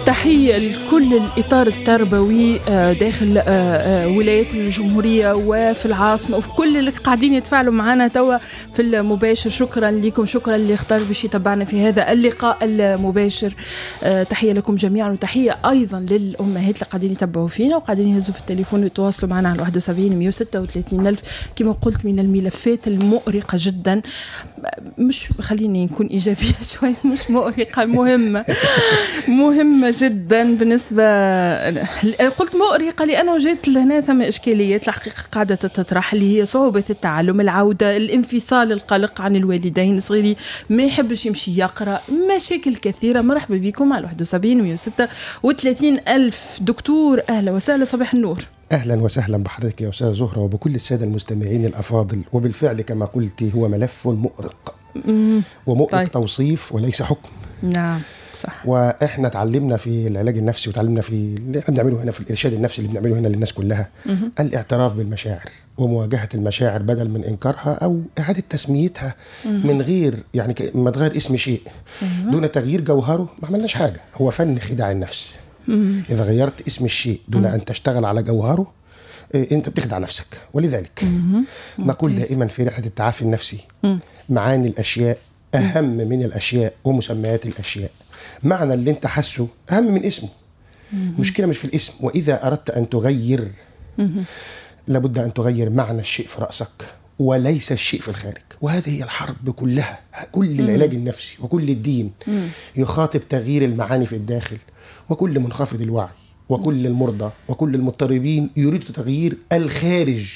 تحية لكل الإطار التربوي آه، داخل آه، آه، ولايات الجمهورية وفي العاصمة وفي كل اللي قاعدين يتفاعلوا معنا توا في المباشر شكرا لكم شكرا اللي اختار باش يتبعنا في هذا اللقاء المباشر تحية لكم جميعا وتحية أيضا للأمهات اللي قاعدين يتبعوا فينا وقاعدين يهزوا في التليفون ويتواصلوا معنا على 71 136 ألف كما قلت من الملفات المؤرقة جدا مش خليني نكون إيجابية شوي مش مؤرقة مهمة مهمة جدا بالنسبة قلت مؤرقة لأنه جيت لهنا ثم إشكاليات الحقيقة قاعدة تطرح اللي هي صعوبة التعلم العودة الانفصال القلق عن الوالدين صغيري ما يحبش يمشي يقرأ مشاكل كثيرة مرحبا بكم على 71 136 ألف دكتور أهلا وسهلا صباح النور اهلا وسهلا بحضرتك يا استاذه زهره وبكل الساده المستمعين الافاضل وبالفعل كما قلت هو ملف مؤرق ومؤرق طيب. توصيف وليس حكم نعم صح واحنا اتعلمنا في العلاج النفسي وتعلمنا في اللي احنا بنعمله هنا في الارشاد النفسي اللي بنعمله هنا للناس كلها مم. الاعتراف بالمشاعر ومواجهه المشاعر بدل من انكارها او اعاده تسميتها مم. من غير يعني ما تغير اسم شيء مم. دون تغيير جوهره ما عملناش حاجه هو فن خداع النفس مم. اذا غيرت اسم الشيء دون مم. ان تشتغل على جوهره إيه، انت بتخدع نفسك ولذلك مم. نقول دائما في رحله التعافي النفسي مم. معاني الاشياء اهم من الاشياء ومسميات الاشياء معنى اللي انت حاسه اهم من اسمه المشكله مش في الاسم واذا اردت ان تغير لابد ان تغير معنى الشيء في راسك وليس الشيء في الخارج وهذه هي الحرب كلها كل العلاج النفسي وكل الدين يخاطب تغيير المعاني في الداخل وكل منخفض الوعي وكل المرضى وكل المضطربين يريد تغيير الخارج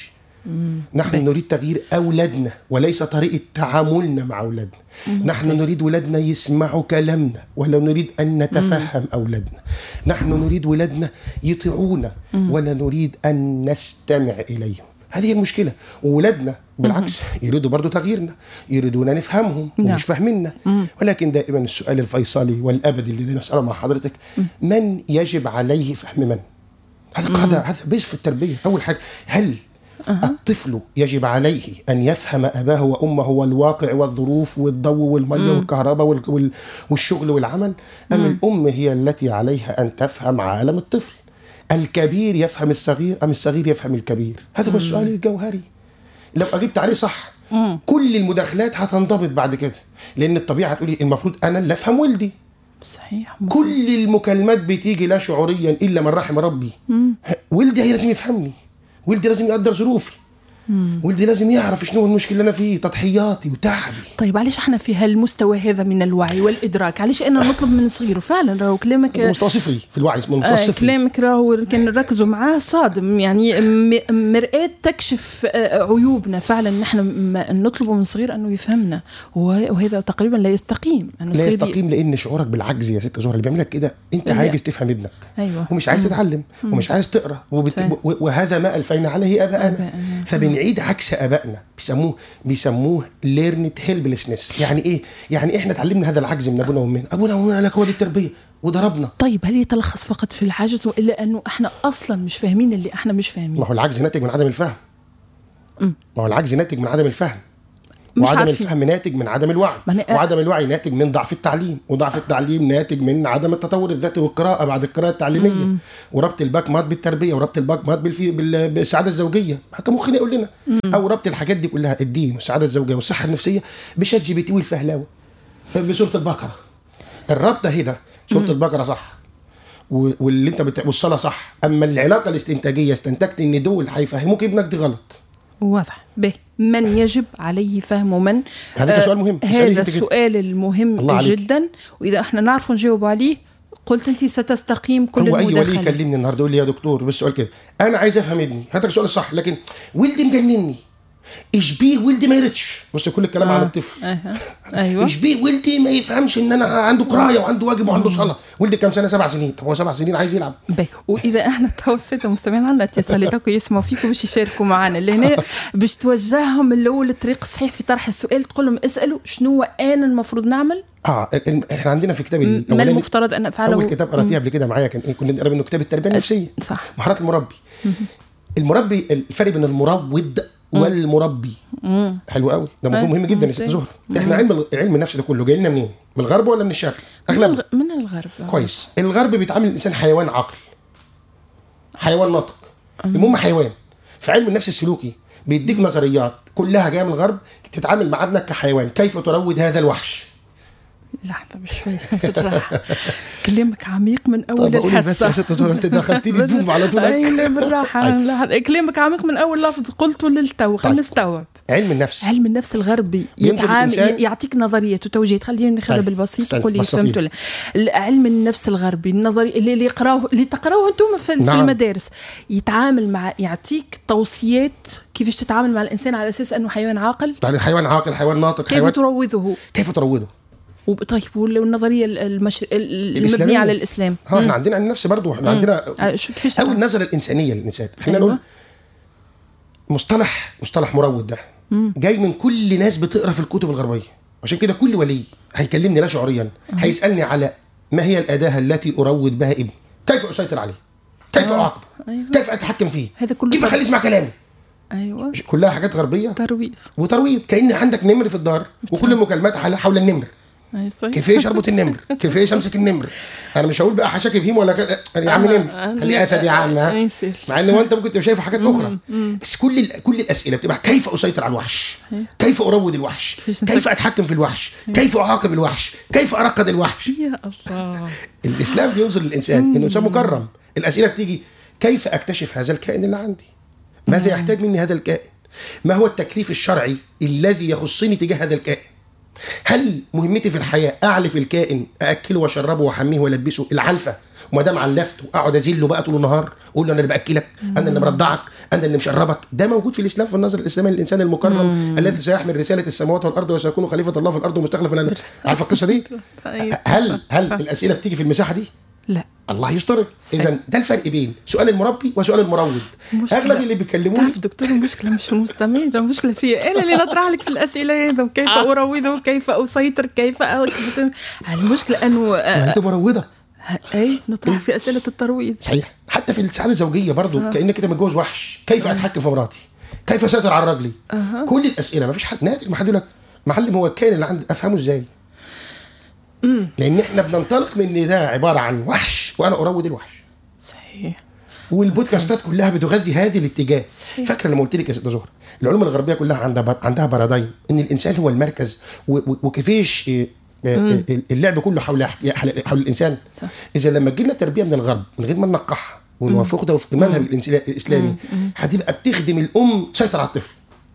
نحن بي. نريد تغيير أولادنا وليس طريقة تعاملنا مع أولادنا نحن بيس. نريد أولادنا يسمعوا كلامنا ولا نريد أن نتفهم مم. أولادنا نحن نريد أولادنا يطيعونا ولا نريد أن نستمع إليهم هذه المشكلة وولادنا بالعكس يريدوا برضو تغييرنا يريدون نفهمهم نعم. ومش فاهميننا ولكن دائما السؤال الفيصلي والأبدي اللي نسأله مع حضرتك من يجب عليه فهم من هذا قاعدة هذا بيس في التربية أول حاجة هل أه. الطفل يجب عليه أن يفهم أباه وأمه والواقع والظروف والضوء والمية والكهرباء والشغل والعمل أم الأم هي التي عليها أن تفهم عالم الطفل الكبير يفهم الصغير أم الصغير يفهم الكبير هذا هو السؤال الجوهري لو أجبت عليه صح مم. كل المداخلات هتنضبط بعد كده لأن الطبيعة تقولي المفروض أنا اللي أفهم ولدي صحيح مم. كل المكالمات بتيجي لا شعوريا إلا من رحم ربي مم. ولدي هي لازم يفهمني ولدي لازم يقدر ظروفي ولدي لازم يعرف شنو المشكله اللي انا فيه تضحياتي وتعبي طيب علاش احنا في هالمستوى هذا من الوعي والادراك علاش انا نطلب من صغير فعلا راهو كلامك مستوى صفري في الوعي اسمه مستوى صفري آه كلامك راهو كان نركزوا معاه صادم يعني مرآة تكشف آه، عيوبنا فعلا نحن نطلب من صغير انه يفهمنا وهذا تقريبا لا يستقيم لا يستقيم لان شعورك بالعجز يا ست زهره اللي بيعملك كده انت عايز تفهم ابنك ايوه ومش عايز تتعلم ومش عايز تقرا وبت... وهذا ما الفينا عليه اباءنا فبنعيد عكس ابائنا بيسموه بيسموه ليرنت هيلبلسنس يعني ايه يعني احنا اتعلمنا هذا العجز من ابونا وامنا ابونا وامنا قال لك هو دي التربيه وضربنا طيب هل يتلخص فقط في العجز والا انه احنا اصلا مش فاهمين اللي احنا مش فاهمين ما هو العجز ناتج من عدم الفهم ما هو العجز ناتج من عدم الفهم مش وعدم عارفين. الفهم ناتج من عدم الوعي وعدم الوعي ناتج من ضعف التعليم وضعف التعليم ناتج من عدم التطور الذاتي والقراءه بعد القراءه التعليميه مم. وربط الباك مات بالتربيه وربط الباك مات بالسعاده الزوجيه كان مخنا يقول لنا مم. او ربط الحاجات دي كلها الدين والسعاده الزوجيه والصحه النفسيه بشات جي بي تي والفهلاوه بسوره البقره الرابطه هنا سوره مم. البقره صح واللي انت بت... والصلاه صح اما العلاقه الاستنتاجيه استنتجت ان دول هيفهموك ابنك دي غلط واضح به من يجب عليه فهم من هذا سؤال مهم هذا السؤال المهم جدا واذا احنا نعرف نجاوب عليه قلت انت ستستقيم كل هو اي ولي يكلمني النهارده يقول لي يا دكتور بس سؤال كده انا عايز افهم ابني هذا السؤال الصح لكن ولدي مجنني اشبيه ولدي ما يردش بص كل الكلام آه. على الطفل أه. ايوه اشبيه ولدي ما يفهمش ان انا عنده قرايه وعنده واجب وعنده صلاه ولدي كم سنه سبع سنين طب هو سبع سنين عايز يلعب بي. واذا احنا توسيت مستمعين عندنا اتصالاتك يسمعوا فيكم باش يشاركوا معنا لهنا باش توجههم الاول الطريق الصحيح في طرح السؤال تقول لهم اسالوا شنو انا المفروض نعمل اه احنا عندنا في كتاب ما المفترض ان افعله اول كتاب قراتيه قبل كده معايا كان كنا بنقرا منه كتاب التربيه النفسيه صح مهارات المربي المربي الفرق بين المروض والمربي حلو قوي ده مفهوم مهم جدا يا ست زهر احنا علم علم النفس ده كله جاي لنا منين من الغرب ولا من الشرق من, اغلبنا الغ... من الغرب كويس الغرب بيتعامل الانسان حيوان عقل حيوان ناطق المهم حيوان في علم النفس السلوكي بيديك نظريات كلها جايه من الغرب تتعامل مع ابنك كحيوان كيف تروض هذا الوحش لحظة بشوي بالراحة كلامك عميق من أول طب قولي الحصة بس يا ست زهر انت دخلتيني بوم على طول أي لا بالراحة طيب. لحظة. كلامك عميق من أول لفظ قلته للتو خلينا طيب. نستوعب علم النفس علم النفس الغربي بينظر يتعامل الإنسان- يعطيك نظريات وتوجيهات خلينا ناخذها طيب. بالبسيط أحسنت. قول لي بسطيني. فهمت ولا لا. علم النفس الغربي النظري اللي اللي يقراوه اللي تقراوه انتم في, في نعم. المدارس يتعامل مع يعطيك توصيات كيفاش تتعامل مع الانسان على اساس انه حيوان عاقل يعني حيوان عاقل حيوان ناطق كيف حيوان تروضه كيف تروضه وب- طيب والنظريه المش... المبنيه الإسلامية. على الاسلام ها احنا عندنا علم النفس برضه احنا عندنا آه، شو كيفاش او تتعامل؟ النظره الانسانيه للانسان خلينا أيوة. نقول مصطلح مصطلح مروض ده جاي من كل ناس بتقرا في الكتب الغربيه عشان كده كل ولي هيكلمني لا شعوريا هيسالني على ما هي الاداه التي اروض بها ابني كيف اسيطر عليه كيف آه. اعاقبه أيوة. كيف اتحكم فيه هذا كله كيف اخليه يسمع كلامي ايوه مش- كلها حاجات غربيه ترويض وترويض كان عندك نمر في الدار وكل المكالمات حول حول النمر أي صحيح. كيفاش اربط النمر كيفاش امسك النمر انا مش هقول بقى حشاكي بهيم ولا كده يا عم آه، نمر آه، خليه اسد يا عم ما ها يصيرش. مع ان هو انت ممكن تبقى شايف حاجات اخرى بس كل ال- كل الاسئله بتبقى كيف اسيطر على الوحش كيف اروض الوحش كيف كيف اتحكم في الوحش كيف اعاقب الوحش كيف ارقد الوحش يا الله الاسلام بينظر للانسان انه انسان مكرم الاسئله بتيجي كيف اكتشف هذا الكائن اللي عندي ماذا يحتاج مني هذا الكائن ما هو التكليف الشرعي الذي يخصني تجاه هذا الكائن هل مهمتي في الحياه اعلف الكائن ااكله واشربه واحميه والبسه العلفه وما دام علفته اقعد ازله بقى طول النهار اقول له انا اللي باكلك انا اللي مرضعك انا اللي مشربك ده موجود في الاسلام في النظر الاسلامي للانسان المكرم الذي سيحمل رساله السماوات والارض وسيكون خليفه الله في الارض ومستخلف من الارض عارف القصه دي أيوة. هل هل الاسئله بتيجي في المساحه دي لا الله يسترك صحيح. اذا ده الفرق بين سؤال المربي وسؤال المروض مشكلة. اغلب اللي بيكلموني تعرف دكتور المشكلة مش في المستمعين المشكلة فيا أنا اللي نطرح لك في الأسئلة هذا كيف أروضه كيف أسيطر كيف أ- المشكلة أنه آه، انت مروضه أي نطرح في أسئلة الترويض صحيح حتى في السعاده الزوجيه برضو صح. كانك كده متجوز وحش كيف اتحكم في مراتي كيف اسيطر على رجلي كل الاسئله ما فيش حد نادر ما حد يقول لك معلم هو الكائن اللي عندي افهمه ازاي لان احنا بننطلق من ان ده عباره عن وحش وانا اروض الوحش صحيح والبودكاستات كلها بتغذي هذه الاتجاه فاكره لما قلت لك يا ست زهره العلوم الغربيه كلها عندها بر... عندها بارادايم ان الانسان هو المركز و... و... وكيفيش إيه، آه، آه، اللعب كله حول حول حول الانسان صح. اذا لما تجينا تربيه من الغرب من غير ما ننقحها ونوافق ده وفق المنهج الإنسلا- الاسلامي هتبقى بتخدم الام تسيطر على الطفل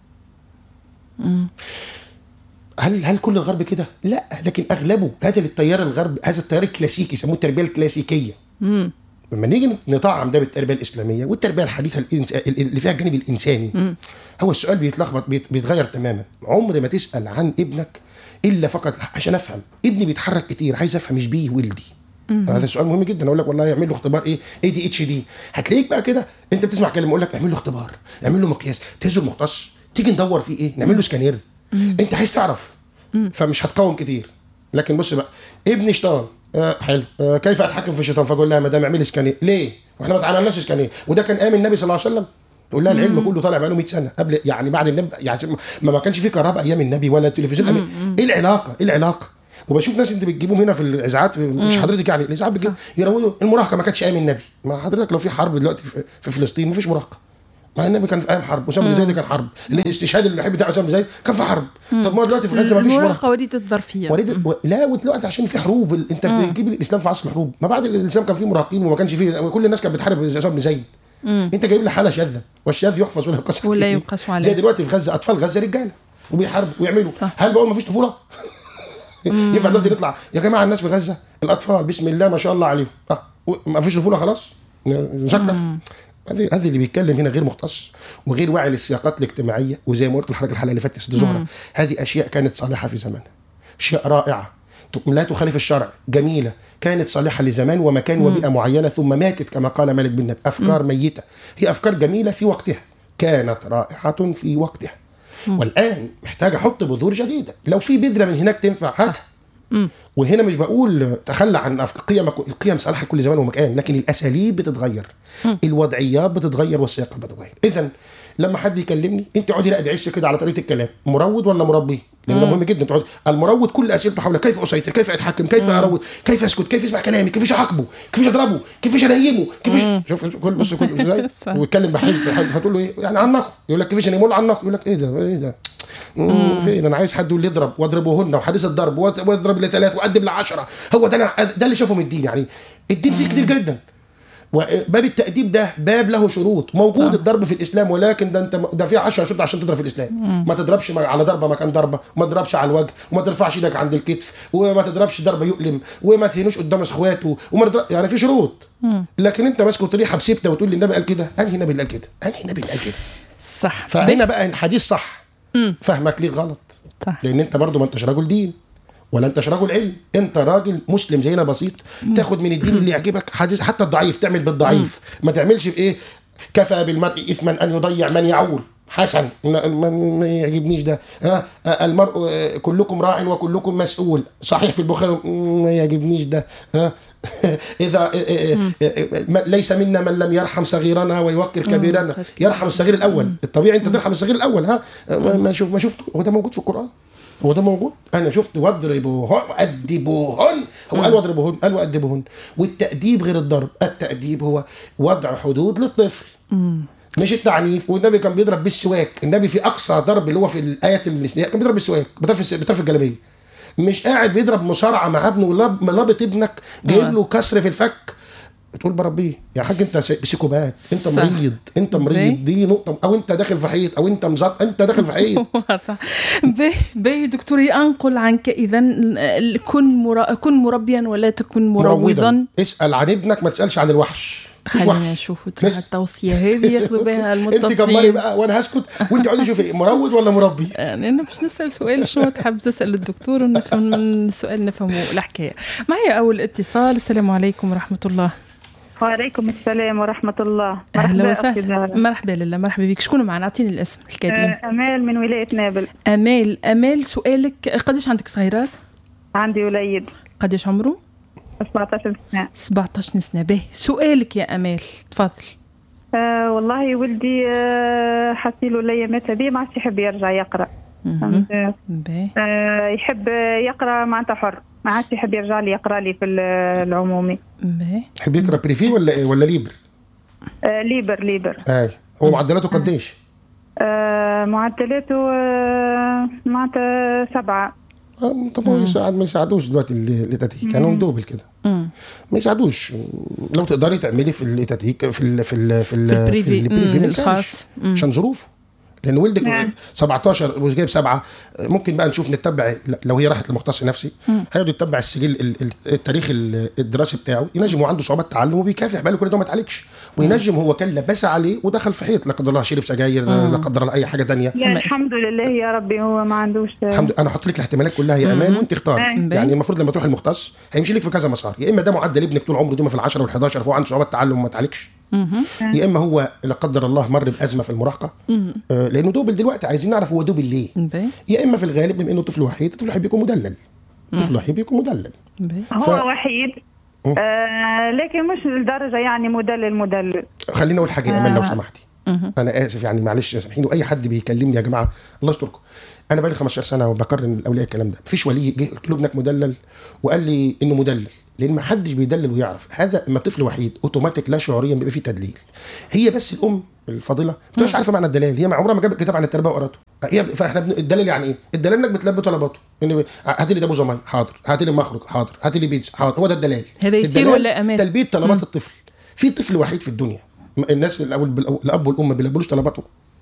هل هل كل الغرب كده؟ لا لكن اغلبه هذا التيار الغرب هذا التيار الكلاسيكي يسموه التربيه الكلاسيكيه لما نيجي نطعم ده بالتربيه الاسلاميه والتربيه الحديثه الإنس... اللي فيها الجانب الانساني هو السؤال بيتلخبط بيت... بيتغير تماما عمر ما تسال عن ابنك الا فقط عشان افهم ابني بيتحرك كتير عايز افهم مش بيه ولدي هذا سؤال مهم جدا اقول لك والله يعمل له اختبار ايه اي دي اتش دي هتلاقيك بقى كده انت بتسمع كلمه اقول لك اعمل له اختبار اعمل له مقياس تهزه المختص تيجي ندور فيه ايه نعمل له سكانير انت عايز تعرف فمش هتقاوم كتير لكن بص بقى ابني شيطان آه حلو آه كيف اتحكم في الشيطان فاقول لها مدام اعملي سكانير ليه واحنا ما اتعملناش سكانير وده كان ايام النبي صلى الله عليه وسلم تقول لها العلم كله طالع بقاله 100 سنه قبل يعني بعد النبي يعني ما, ما كانش في كهرباء ايام النبي ولا تلفزيون أمي. ايه العلاقه ايه العلاقه وبشوف ناس انت بتجيبهم هنا في الاذاعات مش حضرتك يعني الاذاعات بتجيب يروجوا المراهقه ما كانتش ايام النبي ما حضرتك لو في حرب دلوقتي في, في فلسطين ما فيش مراهقه مع النبي كان في ايام حرب اسامه بن زيد كان حرب الاستشهاد اللي بتاع اسامه بن زيد كان في حرب طب ما دلوقتي في غزه ما فيش مراهقه المراهقة وليدة الظرفية وريد و... لا ودلوقتي عشان في حروب ال- انت بتجيب الاسلام في عصر حروب ما بعد الاسلام كان فيه مراهقين وما كانش فيه كل الناس كانت بتحارب زي اسامه بن زيد انت جايب لي حاله شاذه والشاذ يحفظ ولا يقاس ولا عليه. يقاس عليه. زي دلوقتي في غزه اطفال غزه رجاله وبيحاربوا ويعملوا صح. هل بقول ما فيش طفوله؟ ينفع دلوقتي نطلع يا جماعه الناس في غزه الاطفال بسم الله ما شاء الله عليهم اه ما فيش طفوله خلاص نشكر هذه هذه اللي بيتكلم هنا غير مختص وغير واعي للسياقات الاجتماعيه وزي ما قلت لحضرتك الحلقه اللي فاتت يا ست زهره هذه اشياء كانت صالحه في زمانها اشياء رائعه لا تخالف الشرع جميله كانت صالحه لزمان ومكان وبيئه معينه ثم ماتت كما قال مالك بن نبي افكار ميته هي افكار جميله في وقتها كانت رائعه في وقتها والان محتاج احط بذور جديده لو في بذره من هناك تنفع هاتها وهنا مش بقول تخلى عن أفك- قيم القيم صالحه لكل زمان ومكان لكن الاساليب بتتغير الوضعيات بتتغير والسياقات بتتغير اذا لما حد يكلمني انت اقعدي راقبي عش كده على طريقه الكلام مروض ولا مربي لان ده مهم جدا تقعد المروض كل اسئلته حول كيف اسيطر كيف اتحكم كيف اروض كيف اسكت كيف يسمع كلامي كيف اعاقبه كيف اضربه كيف انيمه كيف شوف كل بص كل ازاي صح. ويتكلم بحزب بحزب، فتقول له ايه يعني عنقه يقول لك كيفاش انيمه عنقه يقول لك ايه ده ايه ده مم، فين انا عايز حد يقول لي اضرب واضربهن وحديث الضرب وأض- واضرب لثلاث واقدم لعشره هو ده أنا- ده اللي شافه من الدين يعني الدين فيه كتير جدا وباب التأديب ده باب له شروط موجود الضرب في الاسلام ولكن ده انت ده فيه 10 شروط عشان تضرب في الاسلام ما تضربش م- على ضربه مكان ضربه وما تضربش على الوجه وما ترفعش ايدك عند الكتف وما تضربش ضربه يؤلم وما تهينوش قدام اخواته وما تضرب يعني في شروط لكن انت ماسكه طريحه بسيبته وتقول لي النبي قال كده انهي نبي اللي قال كده انهي نبي اللي قال كده صح فهنا بقى الحديث صح فهمك ليه غلط صح لان انت برضو ما انتش رجل دين ولا انتش رجل علم انت راجل مسلم زينا بسيط تاخد من الدين اللي يعجبك حديث حتى الضعيف تعمل بالضعيف ما تعملش بايه كفى بالمرء اثما ان يضيع من يعول حسن ما, ما, ما يعجبنيش ده ها آه، المرء آه، كلكم راع وكلكم مسؤول صحيح في البخاري مم، ما يعجبنيش ده ها اذا آه، آه، آه، ما- ليس منا من لم يرحم صغيرنا ويوقر كبيرنا يرحم الصغير الاول الطبيعي انت ترحم الصغير الاول ها ما ما شوف ما شفت هو ده موجود في القران هو ده موجود انا شفت واضربوهن وادبوهن هو قال واضربوهن قال وادبوهن والتاديب غير الضرب التاديب هو وضع حدود للطفل مش التعنيف والنبي كان بيضرب بالسواك النبي في اقصى ضرب اللي هو في الايات النسائيه كان بيضرب بالسواك بطرف الس- بطرف الجلابيه مش قاعد بيضرب مصارعه مع ابنه ولاب- ملابط ابنك جايب له كسر في الفك بتقول بربيه يا حاج انت س- بسيكوبات انت صح. مريض انت بي. مريض دي نقطه او انت داخل في حيط او انت مزط انت داخل في حيط واضح. به به دكتوري انقل عنك اذا كن مرا... كن مربيا ولا تكن مروضا اسال عن ابنك ما تسالش عن الوحش مفيش خلينا وحش نشوفوا نس- التوصيه هذه ياخذوا بها انت كمري المتصلين بقى وانا هسكت وانت عايزه شوفي مروض ولا مربي يعني انا باش نسال سؤال شنو تحب تسال الدكتور ونفهم من السؤال نفهموا الحكايه معي اول اتصال السلام عليكم ورحمه الله وعليكم السلام ورحمة الله اهلا مرحبا أختي وسهلا زهرة. مرحبا لله مرحبا بك شكون معنا اعطيني الاسم الكاتب آه، أمال من ولاية نابل امال امال سؤالك قديش عندك صغيرات عندي وليد قديش عمره 17 سنة 17 سنه به سؤالك يا امال تفضل آه والله ولدي آه حسيله الأيامات هذه ما عادش يحب يرجع يقرأ فهمت؟ به آه يحب يقرأ معناتها حر ما عادش يحب يرجع لي يقرأ لي في ال- العمومي به تحب يقرا بريفي ولا ايه ولا ليبر آه ليبر ليبر اي هو معدلاته قديش آه معدلاته آه معناتها سبعة آه، طب هو يساعد ما يساعدوش دلوقتي ال- الاتاتيك يعني هم دوبل كده مم. ما يساعدوش لو تقدري تعملي في الاتاتيك في ال في ال في, ال في البريفي. البريفي مم، ما يساعدش. الخاص. مم. عشان ظروفه لان ولدك نعم. 17 مش جايب سبعه ممكن بقى نشوف نتبع لو هي راحت لمختص نفسي هيقعد يتبع السجل ال- ال- التاريخ ال- الدراسي بتاعه ينجم هو عنده صعوبات تعلم وبيكافح بقاله كل ده ما اتعالجش وينجم هو كان لبس عليه ودخل في حيط لا قدر الله شرب سجاير لا قدر الله اي حاجه تانية لا الحمد لله يا ربي هو ما عندوش آه، الحمد لله انا احط لك الاحتمالات كلها يا امان وانت اختار مم. يعني المفروض لما تروح المختص هيمشي لك في كذا مسار يا اما ده معدل ابنك طول عمره ديما في ال10 وال11 فهو عنده صعوبات تعلم وما اتعالجش يا اما هو لا قدر الله مر بازمه في المراهقه آه لانه دوبل دلوقتي عايزين نعرف هو دوبل ليه به يا اما في الغالب بما انه طفل وحيد الطفل الوحيد بيكون مدلل الطفل الوحيد بيكون مدلل به هو ف- وحيد مم. آه لكن مش لدرجة يعني مدلل مدلل خليني اقول حاجه يا امان لو آه. سمحتي انا اسف يعني معلش سامحيني واي حد بيكلمني يا جماعه الله يستركم انا بقالي 15 سنه وبقرن الاولياء الكلام ده مفيش ولي جه قلت له ابنك مدلل وقال لي انه مدلل لان ما حدش بيدلل ويعرف هذا اما طفل وحيد اوتوماتيك لا شعوريا بيبقى فيه تدليل هي بس الام الفاضله ما بتبقاش عارفه معنى الدلال هي عمرها ما جابت كتاب عن التربيه وقراته هي فاحنا بن... الدلال يعني ايه؟ الدلال انك بتلبي طلباته ان هات لي دابوزه ميه حاضر هات لي مخرج حاضر هات لي بيتزا حاضر هو ده الدلال هذا يصير الدلال ولا أمان؟ تلبيه طلبات الطفل في طفل وحيد في الدنيا الناس الاول الاب والام ما بيلبلوش طلباته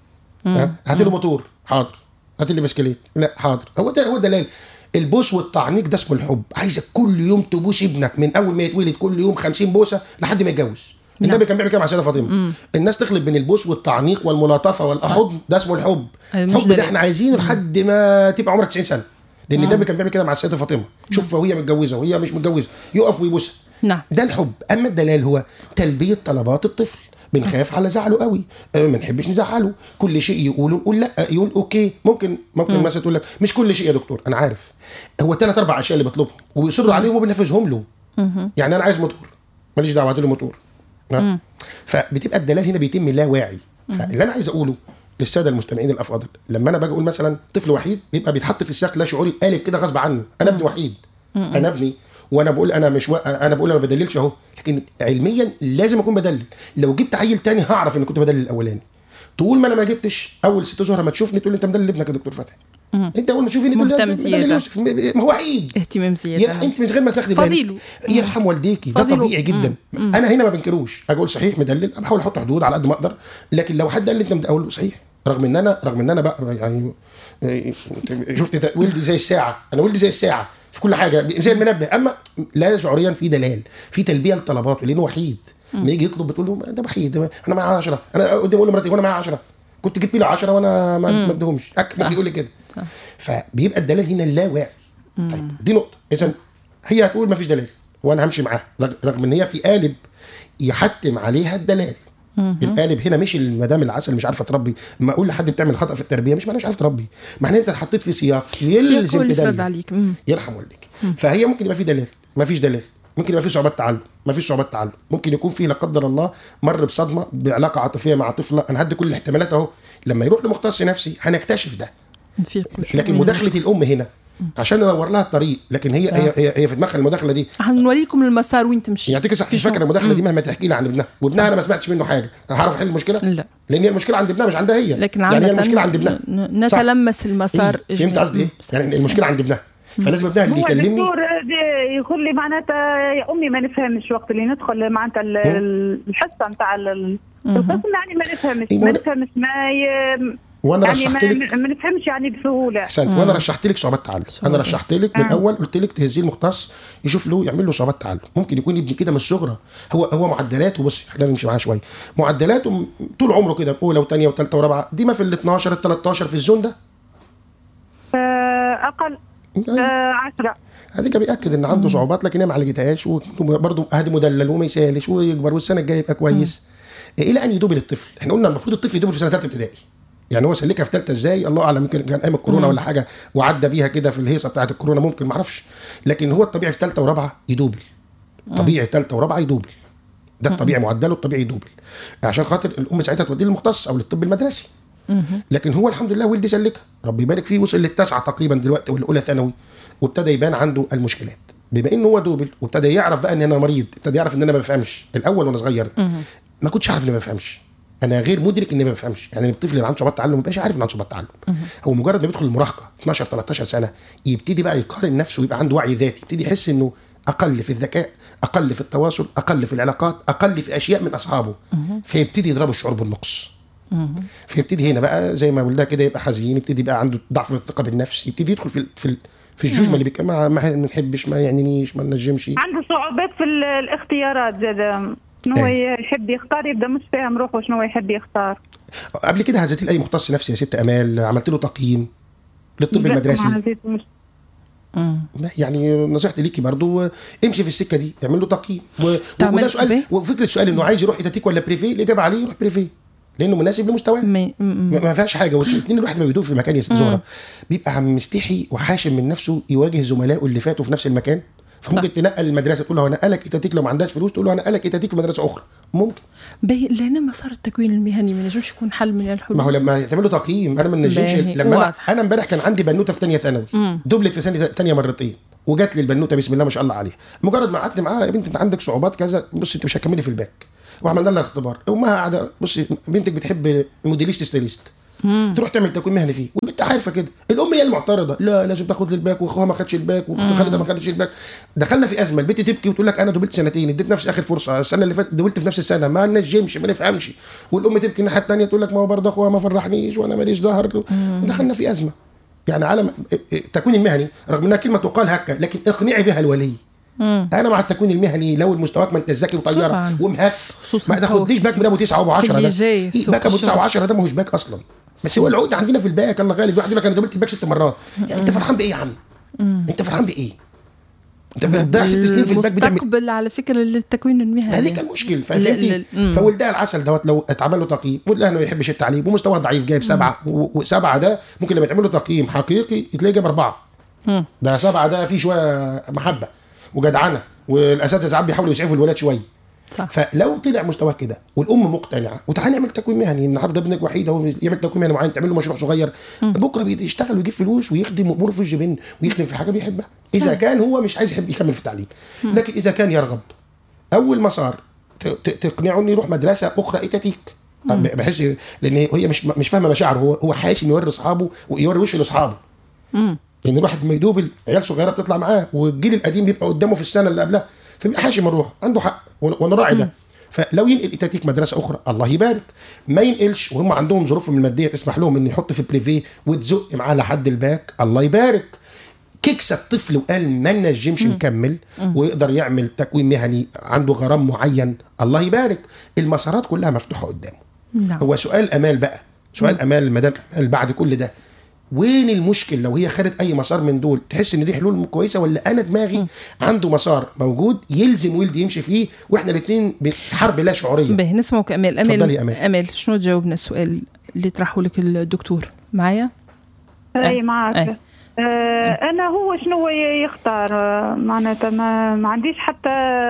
ها؟ هات له موتور حاضر هات لي بسكليت لا حاضر هو ده هو دلال البوس والتعنيق ده اسمه الحب عايزك كل يوم تبوس ابنك من اول ما يتولد كل يوم 50 بوسه لحد ما يتجوز النبي كان بيعمل كده مع سيده فاطمه الناس تخلط بين البوس والتعنيق والملاطفه والاحضن ده اسمه الحب هذا مش الحب ده دلال. احنا عايزينه لحد ما تبقى عمرك 90 سنه لان النبي كان بيعمل كده مع السيده فاطمه شوف وهي متجوزه وهي مش متجوزه يقف ويبوسها نعم ده الحب اما الدلال هو تلبيه طلبات الطفل بنخاف على زعله قوي أه، ما نحبش نزعله كل شيء يقوله نقول لا يقول اوكي ممكن ممكن مثلا تقول لك مش كل شيء يا دكتور انا عارف هو ثلاث اربع اشياء اللي بيطلبهم وبيصر عليهم وبنفذهم له يعني انا عايز موتور ماليش دعوه هات لي موتور ها؟ فبتبقى الدلال هنا بيتم لا واعي فاللي انا عايز اقوله للساده المستمعين الافاضل لما انا باجي اقول مثلا طفل وحيد بيبقى بيتحط في سياق لا شعوري قالب كده غصب عنه انا ابني وحيد انا ابني وانا بقول انا مش و... انا بقول انا ما بدللش اهو لكن علميا لازم اكون بدلل لو جبت عيل تاني هعرف ان كنت بدلل الاولاني طول ما انا ما جبتش اول ست شهور ما تشوفني تقول لي انت مدلل ابنك يا دكتور فتحي انت اول ما تشوفيني تقول لي مهتم أنت مدلل زيادة. يوسف ما هو وحيد اهتمام ير... زياده انت من غير ما تاخدي فضيله. بالك يرحم والديكي ده فضيله. طبيعي جدا انا هنا ما بنكروش اجي اقول صحيح مدلل بحاول احط حدود على قد ما اقدر لكن لو حد قال لي انت مد- اقول له صحيح رغم ان انا رغم ان انا بقى يعني إيه، شفت ده ولدي زي الساعه انا ولدي زي الساعه في كل حاجه زي المنبه اما لا شعوريا في دلال في تلبيه لطلباته لانه وحيد لما يجي يطلب بتقول له ده وحيد انا معايا 10 انا قدام اقول لمراتي وانا معايا 10 كنت جبت لي 10 وانا ما ما اديهمش اكل مش يقول لي كده صح. فبيبقى الدلال هنا اللاواعي طيب دي نقطه اذا هي هتقول ما فيش دلال وانا همشي معاها رغ- رغم ان هي في قالب يحتم عليها الدلال القالب هنا مش المدام العسل مش عارفه تربي ما اقول لحد بتعمل خطا في التربيه مش معناه مش عارفه تربي معناه انت اتحطيت في سياق سياق هو يلزم اللي فرض تدلل عليك مم. يرحم والديك فهي ممكن يبقى في دلال ما فيش دلال ممكن يبقى في صعوبات تعلم ما فيش صعوبات تعلم ممكن يكون فيه لا قدر الله مر بصدمه بعلاقه عاطفيه مع طفله انا هدي كل الاحتمالات اهو لما يروح لمختص نفسي هنكتشف ده في كل شيء لكن من مداخله الام هنا عشان ندور لها الطريق لكن هي هي هي, هي في دماغها المداخله دي هنوريكم المسار وين تمشي يعطيك صح في مش فاكره شغل. المداخله دي مهما تحكي لي عن ابنها وابنها انا ما سمعتش منه حاجه أنا هعرف احل المشكله لا. لان هي المشكله عند ابنها مش عندها هي لكن يعني هي عامة المشكله عند ابنها ن- صح. نتلمس المسار إيه؟ فهمت قصدي ايه؟ صح. يعني المشكله عند ابنها فلازم ابنها اللي هو يكلمني الدكتور دي يقول لي معناتها يا امي ما نفهمش وقت اللي ندخل معناتها ال- ال- الحصه نتاع ال- القسم يعني ما نفهمش إيه، ما وأنا- نفهمش ما ي... وانا يعني رشحت ما, لك ما نفهمش يعني بسهوله احسنت وانا رشحت لك صعوبات تعلم انا رشحت لك من آه. الاول قلت لك تهزيه المختص يشوف له يعمل له صعوبات تعلم ممكن يكون ابني كده من الصغرى هو هو معدلاته بص خلينا نمشي معاه شويه معدلاته م- طول عمره كده اولى وثانيه وثالثه ورابعه دي ما في ال 12 ال 13 في الزون ده آه، اقل آه، عشرة هذيك بياكد ان عنده صعوبات لكن هي ما عالجتهاش وبرضه اهدي مدلل وما يسالش ويكبر والسنه الجايه يبقى كويس الى ان يدوب الطفل احنا قلنا المفروض الطفل يدوب في سنه ثالثه ابتدائي يعني هو سلكها في ثالثه ازاي الله اعلم يمكن كان ايام الكورونا ولا حاجه وعدى بيها كده في الهيصه بتاعت الكورونا ممكن ما اعرفش لكن هو الطبيعي في ثالثه ورابعه يدوبل طبيعي ثالثه ورابعه يدوبل ده الطبيعي معدله الطبيعي يدوبل عشان خاطر الام ساعتها توديه للمختص او للطب المدرسي لكن هو الحمد لله ولدي سلكها ربي يبارك فيه وصل للتاسعه تقريبا دلوقتي ولا اولى ثانوي وابتدى يبان عنده المشكلات بما انه هو دوبل وابتدى يعرف بقى ان انا مريض ابتدى يعرف ان انا ما بفهمش الاول وانا صغير ما كنتش عارف اني ما بفهمش انا غير مدرك اني ما بفهمش يعني الطفل اللي عنده صعوبات تعلم ما بيبقاش عارف ان عنده صعوبات تعلم هو مجرد ما بيدخل المراهقه 12 13 سنه يبتدي بقى يقارن نفسه ويبقى عنده وعي ذاتي يبتدي يحس انه اقل في الذكاء اقل في التواصل اقل في العلاقات اقل في اشياء من اصحابه فيبتدي يضربه الشعور بالنقص فيبتدي هنا بقى زي ما ولدها كده يبقى حزين يبتدي يبقى عنده ضعف في الثقه بالنفس يبتدي يدخل في ال- في ال- في الجوجمه اللي بيك ما ما نحبش ما يعنينيش ما نجمش عنده صعوبات في ال- الاختيارات زاد شنو إيه. يحب يختار يبدا مش فاهم روحه شنو يحب يختار قبل كده هزيت لاي مختص نفسي يا ست امال عملت له تقييم للطب لا، ما المدرسي عزيزي، مش لا، يعني نصيحتي ليكي برضو امشي في السكه دي اعمل له تقييم و... تعمل وده سؤال بيه؟ وفكره سؤال انه عايز يروح ايتاتيك ولا بريفي الاجابه عليه يروح بريفي لانه مناسب لمستواه مي- م- م- ما ما فيهاش حاجه والاثنين الواحد ما بيدوب في مكان يا ست زهره بيبقى عم مستحي وحاشم من نفسه يواجه زملائه اللي فاتوا في نفس المكان فممكن صح. تنقل المدرسه تقول له انا نقلك ايتاتيك لو ما عندهاش فلوس تقول له انا نقلك ايتاتيك في مدرسه اخرى ممكن باهي لهنا مسار التكوين المهني ما نجمش يكون حل من الحلول ما هو لما تعمل له تقييم انا ما نجمش باهي، لما انا واضح. انا امبارح كان عندي بنوته في ثانيه ثانوي دبلت في ثانيه ثانيه مرتين وجات لي البنوته بسم الله ما شاء الله عليها مجرد ما قعدت معاها يا بنت انت عندك صعوبات كذا بصي انت مش هتكملي في الباك وعملنا لها اختبار امها قاعده بصي بنتك بتحب الموديليست ستيليست تروح تعمل تكوين مهني فيه والبنت عارفه كده الام هي المعترضه لا لازم تاخد الباك واخوها ما خدش الباك واخت خالتها ما خدتش الباك دخلنا في ازمه البنت تبكي وتقول لك انا دبلت سنتين اديت نفسي اخر فرصه السنه اللي فاتت دبلت في نفس السنه ما نجمش ما نفهمش والام تبكي الناحيه الثانيه تقول لك ما هو برضه اخوها ما فرحنيش وانا ماليش ظهر دخلنا في ازمه يعني عالم التكوين المهني رغم انها كلمه تقال هكا لكن اقنعي بها الولي انا مع التكوين المهني لو المستويات ما انت ذاكر وطياره طبعاً. ومهف خصوصاً ما تاخديش باك من ابو 9 وابو 10 اللي ده جاي إيه سوق باك ابو 9 الشغل. و10 ده ما هوش باك اصلا بس هو العقد عندنا في الباك الله غالب واحد يقول لك انا دبلت الباك ست مرات يعني انت فرحان بايه يا عم؟ انت فرحان بايه؟ انت بتضيع ست سنين في الباك بتعمل المستقبل على فكره للتكوين المهني هذه كان مشكل ل- ففهمتي ل- مم. فولدها العسل دوت لو اتعمل له تقييم ولدها انه ما يحبش التعليم ومستواه ضعيف جايب سبعه و- وسبعه ده ممكن لما يتعمل له تقييم حقيقي تلاقيه جايب اربعه ده سبعه ده فيه شويه محبه وجدعنه والاساتذه ساعات بيحاولوا يسعفوا الولاد شويه صح. فلو طلع مستواه كده والام مقتنعه وتعالى نعمل تكوين مهني النهارده ابنك وحيد اهو يعمل تكوين مهني معين تعمل له مشروع صغير بكره بيشتغل ويجيب فلوس ويخدم اموره في الجبين ويخدم في حاجه بيحبها اذا كان هو مش عايز يحب يكمل في التعليم لكن اذا كان يرغب اول مسار ت- ت- تقنعه انه يروح مدرسه اخرى ايتاتيك بحيث لان هي مش مش فاهمه مشاعره هو هو حاشي انه يوري اصحابه ويوري وشه لاصحابه لان الواحد لما يدوب عيال صغيره بتطلع معاه والجيل القديم بيبقى قدامه في السنه اللي قبلها فبيبقى حاشي من روح عنده حق ون- ونراعي ده فلو ينقل ايتاتيك مدرسه اخرى الله يبارك ما ينقلش وهم عندهم ظروفهم الماديه تسمح لهم ان يحط في بريفيه وتزق معاه لحد الباك الله يبارك كيكسب طفل وقال ما نجمش نكمل ويقدر يعمل تكوين مهني عنده غرام معين الله يبارك المسارات كلها مفتوحه قدامه نعم هو سؤال امال بقى سؤال امال مدام امال بعد كل ده وين المشكل لو هي خدت اي مسار من دول تحس ان دي حلول كويسه ولا انا دماغي عنده مسار موجود يلزم ولدي يمشي فيه واحنا الاثنين بحرب لا شعوريه به نسمعك امال امال تفضلي أمال. امال شنو تجاوبنا السؤال اللي طرحه لك الدكتور معايا اي أي. معك آه انا هو شنو ي- يختار آه، معناتها ما, ما عنديش حتى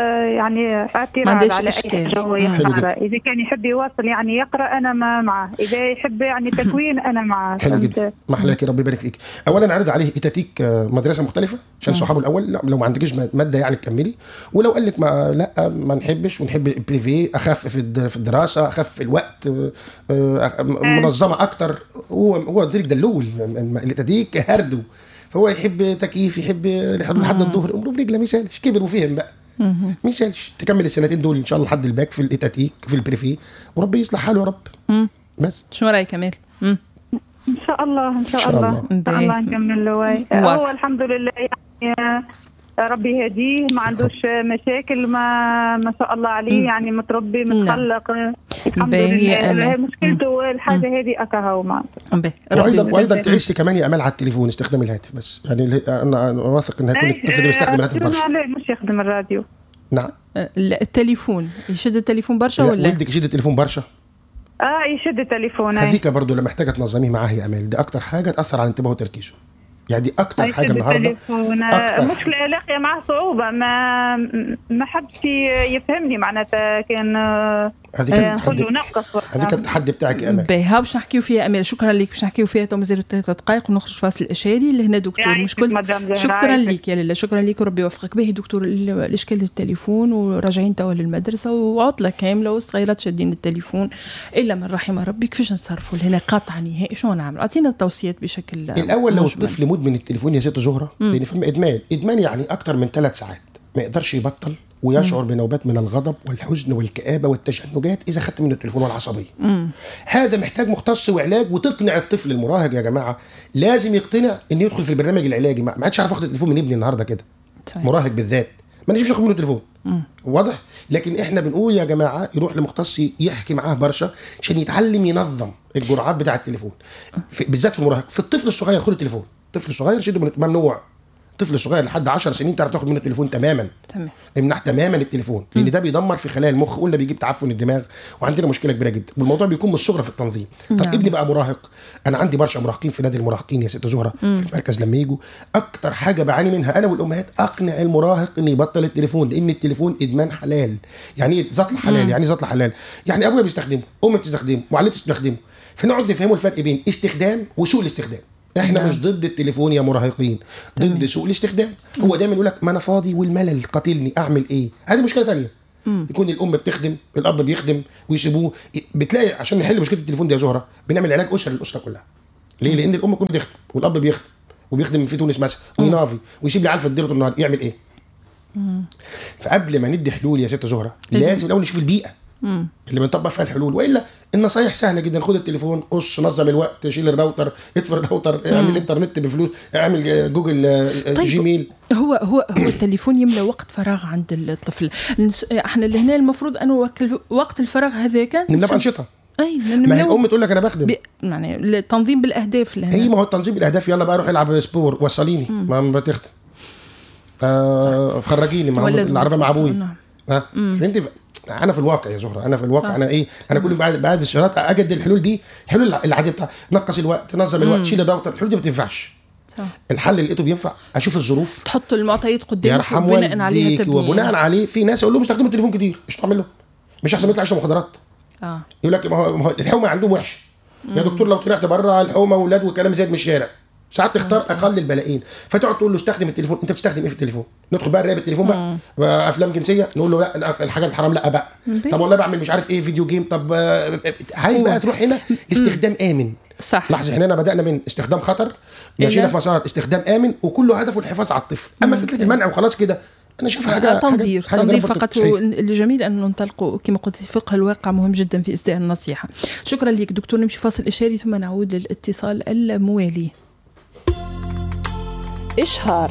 يعني اعتراض عنديش على إشكال. اي حاجه هو مم. حلو يختار اذا كان يحب يواصل يعني يقرا انا ما معه اذا يحب يعني تكوين انا معه حلو فهمت؟ جدا محلاك ربي يبارك فيك اولا عرض عليه ايتاتيك آه، مدرسه مختلفه عشان صحابه الاول لا لو ما عندكش ماده يعني تكملي ولو قال لك ما لا ما نحبش ونحب البريفي اخف في الد- في الدراسه اخف في الوقت آه، آه، منظمه اكتر هو هو دريك دلول الايتاتيك هردو فهو يحب تكييف يحب لحد الظهر امره برجله ما يسالش كبر وفهم بقى ما يسالش تكمل السنتين دول ان شاء الله لحد الباك في الايتاتيك في البريفي وربي يصلح حاله يا رب بس شنو رايك امال مم. ان شاء الله ان شاء, إن شاء الله الله. ان شاء الله نكمل له واي. موافق. هو الحمد لله يعني آه، ربي يهديه ما عندوش مشاكل ما ما شاء الله عليه يعني متربي نعم. متخلق الحمد باهي يا لله أمل. مشكلته الحاجه هذه اكا هو ما به ربي وايضا يبارك. وايضا تعيشي كمان يا امال على التليفون استخدام الهاتف بس يعني اللي- انا أنا واثق ان هيكون الطفل ده بيستخدم الهاتف أكثر برشا عليه مش يخدم الراديو نعم آه، لا، التليفون يشد التليفون برشا لا، ولا ولدك يشد التليفون برشا اه يشد التليفون أي. هذيك برضه اللي محتاجه تنظميه معاه يا امال دي اكتر حاجه تاثر على انتباهه وتركيزه يعني دي اكتر يشد حاجه النهارده التليفون أكتر المشكله لاقيه معه صعوبه ما ما حدش يفهمني معناتها كان آه، هذيك آه، نقول له هذيك نقص وقتها. هذيك التحدي بتاعك يا امال باهي ها باش نحكيو فيها امال شكرا لك باش نحكيو فيها تو مازالوا ثلاثة دقائق ونخرج فاصل اشاري اللي هنا دكتور يعيشك مشكل مدام زهرة، شكرا يعيشك. لك يا لاله شكرا لك وربي يوفقك باهي دكتور ال- الاشكال التليفون وراجعين توا للمدرسه وعطله كامله والصغيرات شادين التليفون الا من رحم ربي كيفاش نتصرفوا هنا قطع نهائي شنو نعمل اعطينا التوصيات بشكل الاول لو مجمل. الطفل مدمن التليفون يا ست زهره لان فما ادمان ادمان يعني اكتر من ثلاث ساعات ما يقدرش يبطل ويشعر بنوبات من الغضب والحزن والكآبة والتشنجات إذا خدت منه التليفون والعصبية هذا محتاج مختص وعلاج وتقنع الطفل المراهق يا جماعة لازم يقتنع إن يدخل في البرنامج العلاجي ما ما عادش عارف أخد التليفون من ابني النهاردة كده صحيح. مراهق بالذات ما نجيبش ناخد منه تليفون واضح لكن احنا بنقول يا جماعه يروح لمختص يحكي معاه برشا عشان يتعلم ينظم الجرعات بتاع التليفون في بالذات في المراهق في الطفل الصغير خد التليفون طفل صغير شده من ممنوع طفل صغير لحد 10 سنين تعرف تاخد منه التليفون تماما تمام امنع تماما التليفون لان ده بيدمر في خلايا المخ قلنا بيجيب تعفن الدماغ وعندنا مشكله كبيره جدا والموضوع بيكون من الصغر في التنظيم طب نعم. ابني بقى مراهق انا عندي برشا مراهقين في نادي المراهقين يا ست زهره في المركز لما يجوا اكتر حاجه بعاني منها انا والامهات اقنع المراهق ان يبطل التليفون لان التليفون ادمان حلال يعني ايه زطل حلال يعني ايه زطل حلال يعني ابويا بيستخدمه امي بتستخدمه معلمتي بتستخدمه فنقعد نفهمه الفرق بين استخدام وسوء الاستخدام احنا نعم. مش ضد التليفون يا مراهقين ضد سوء الاستخدام هو دايما يقول لك ما انا فاضي والملل قاتلني اعمل ايه هذه مشكله تانية يكون الام بتخدم الاب بيخدم ويسيبوه بتلاقي عشان نحل مشكله التليفون دي يا زهره بنعمل علاج اسري للاسره كلها ليه لان الام تكون بتخدم والاب بيخدم وبيخدم في تونس مثلا وينافي ويسيب لي عارفه تديره طول النهار يعمل ايه فقبل ما ندي حلول يا ست زهره لازم. لازم الاول نشوف البيئه اللي بنطبق فيها الحلول والا النصايح سهله جدا خد التليفون قص نظم الوقت شيل الراوتر اطفي الراوتر اعمل انترنت بفلوس اعمل آه، جوجل آه، طيب. جيميل هو هو هو التليفون يملى وقت فراغ عند الطفل نس- احنا اللي هنا المفروض انه وكل- وقت الفراغ هذاك نملاه بانشطه اي ما هي نملاه الام تقول لك انا بخدم ب... يعني التنظيم بالاهداف اللي اي هنا ما هو تنظيم الاهداف يلا بقى روح العب سبور وصليني ما ما بتخدم آه خرجيني ما هو ولا العربيه مع ابوي نعم. ها فهمتي ف- انا في الواقع يا زهره انا في الواقع صح. انا ايه انا كل بعد بعد الشهادات اجد الحلول دي الحلول العاديه بتاع نقص الوقت نظم الوقت شيل الراوتر الحلول دي ما تنفعش صح. الحل اللي لقيته بينفع اشوف الظروف تحط المعطيات قدامك يرحم وبناء عليها والديك تبني وبناء عليه في ناس اقول لهم استخدموا التليفون كتير ايش تعمل لهم مش احسن ما يطلع يشرب مخدرات اه يقول لك ما هو ما هو الحومه عندهم وحشه يا دكتور لو طلعت بره الحومه واولاد وكلام زايد من الشارع ساعات تختار اقل البلاقين فتقعد تقول له استخدم التليفون انت بتستخدم ايه في التليفون ندخل بقى نراقب التليفون بقى, بقى افلام جنسيه نقول له لا الحاجات الحرام لا بقى مبين. طب والله بعمل مش عارف ايه فيديو جيم طب آه، عايز بقى تروح هنا لاستخدام امن صح لحظه احنا هنا بدانا من استخدام خطر ماشيين إلى- في مسار استخدام امن وكله هدفه الحفاظ على الطفل اما فكره المنع وخلاص كده انا شايف حاجه تنظير حاجة- حاجة تنظير ضربة فقط صحيح. الجميل ان ننطلقوا كما قلت فقه الواقع مهم جدا في اسداء النصيحه شكرا لك دكتور نمشي فاصل اشاري ثم نعود للاتصال الموالي إشهار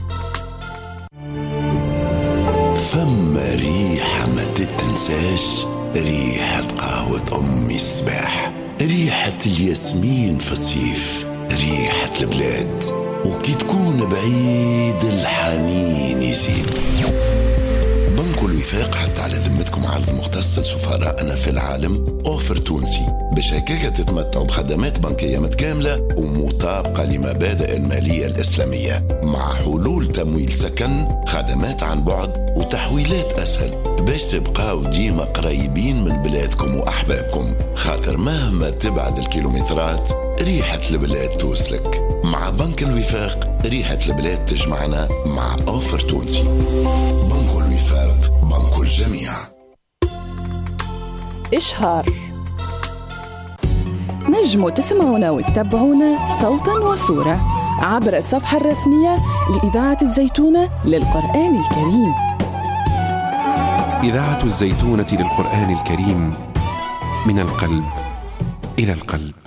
فما ريحة ما تتنساش ريحة قهوة أمي الصباح ريحة الياسمين في الصيف ريحة البلاد وكي تكون بعيد الحنين يزيد بنك الوفاق حتى على ذمتكم عرض مختص لسفرائنا في العالم اوفر تونسي باش هكاك تتمتعوا بخدمات بنكيه متكامله ومطابقه لمبادئ الماليه الاسلاميه مع حلول تمويل سكن خدمات عن بعد وتحويلات اسهل باش تبقاو ديما قريبين من بلادكم واحبابكم خاطر مهما تبعد الكيلومترات ريحه البلاد توصلك مع بنك الوفاق ريحه البلاد تجمعنا مع اوفر تونسي بنك الوفاق بنك الجميع إشهار نجموا تسمعونا وتتبعونا صوتا وصورة عبر الصفحة الرسمية لإذاعة الزيتونة للقرآن الكريم إذاعة الزيتونة للقرآن الكريم من القلب إلى القلب